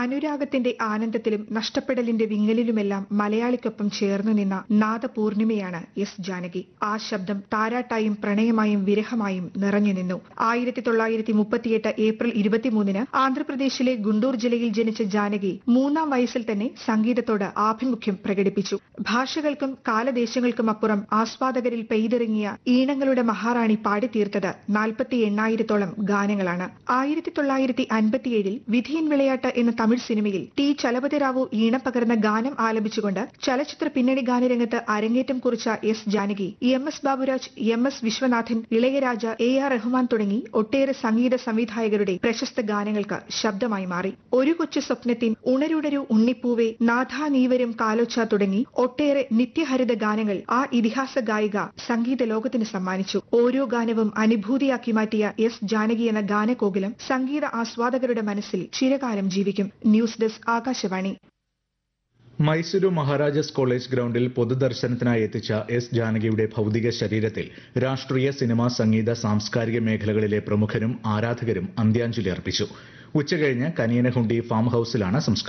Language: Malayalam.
അനുരാഗത്തിന്റെ ആനന്ദത്തിലും നഷ്ടപ്പെടലിന്റെ വിങ്ങലിലുമെല്ലാം മലയാളിക്കൊപ്പം ചേർന്നു നിന്ന നാദപൂർണിമയാണ് എസ് ജാനകി ആ ശബ്ദം താരാട്ടായും പ്രണയമായും വിരഹമായും നിറഞ്ഞു നിന്നു ആയിരത്തി തൊള്ളായിരത്തി മുപ്പത്തിയെട്ട് ഏപ്രിൽ ഇരുപത്തിമൂന്നിന് ആന്ധ്രാപ്രദേശിലെ ഗുണ്ടൂർ ജില്ലയിൽ ജനിച്ച ജാനകി മൂന്നാം വയസ്സിൽ തന്നെ സംഗീതത്തോട് ആഭിമുഖ്യം പ്രകടിപ്പിച്ചു ഭാഷകൾക്കും കാലദേശങ്ങൾക്കും അപ്പുറം ആസ്വാദകരിൽ പെയ്തിറങ്ങിയ ഈണങ്ങളുടെ മഹാറാണി പാടിത്തീർത്തത് നാൽപ്പത്തി എണ്ണായിരത്തോളം ഗാനങ്ങളാണ് ആയിരത്തി തൊള്ളായിരത്തി അൻപത്തിയേഴിൽ വിധിയൻ വിളയാട്ട് എന്ന തമിഴ് സിനിമയിൽ ടി ചലപതിറാവു ഈണം പകർന്ന ഗാനം ആലപിച്ചുകൊണ്ട് ചലച്ചിത്ര പിന്നണി ഗാനരംഗത്ത് അരങ്ങേറ്റം കുറിച്ച S Janaki M S Baburaj M S Viswanathan Ilaiyaraaja A R Rahman തുടങ്ങി ഒട്ടേറെ സംഗീത സംവിധായകരുടെ പ്രശസ്ത ഗാനങ്ങൾക്ക് ശബ്ദമായി മാറി ഒരു കൊച്ചു സ്വപ്നത്തിൻ ഉണരുടരു ഉണ്ണിപ്പൂവെ നാഥാ നീവരും കാലോച്ച തുടങ്ങി ഒട്ടേറെ നിത്യഹരിത ഗാനങ്ങൾ ആ ഇതിഹാസ ഗായിക സംഗീത ലോകത്തിന് സമ്മാനിച്ചു ഓരോ ഗാനവും അനുഭൂതിയാക്കി മാറ്റിയ എസ് ജാനകി എന്ന ഗാനകോകിലം സംഗീത ആസ്വാദകരുടെ മനസ്സിൽ ചിരകാലം ജീവിക്കും news desk Akashvani Mysuru Maharaja's college ഗ്രൗണ്ടിൽ പൊതുദർശനത്തിനായി എത്തിച്ച എസ് ജാനകിയുടെ ഭൗതിക ശരീരത്തിൽ രാഷ്ട്രീയ സിനിമ സംഗീത സാംസ്കാരിക മേഖലകളിലെ പ്രമുഖരും ആരാധകരും അന്ത്യാഞ്ജലി അർപ്പിച്ചു ഉച്ചകഴിഞ്ഞ് കനിയനഹുണ്ടി ഫാം ഹൌസിലാണ് സംസ്കാരം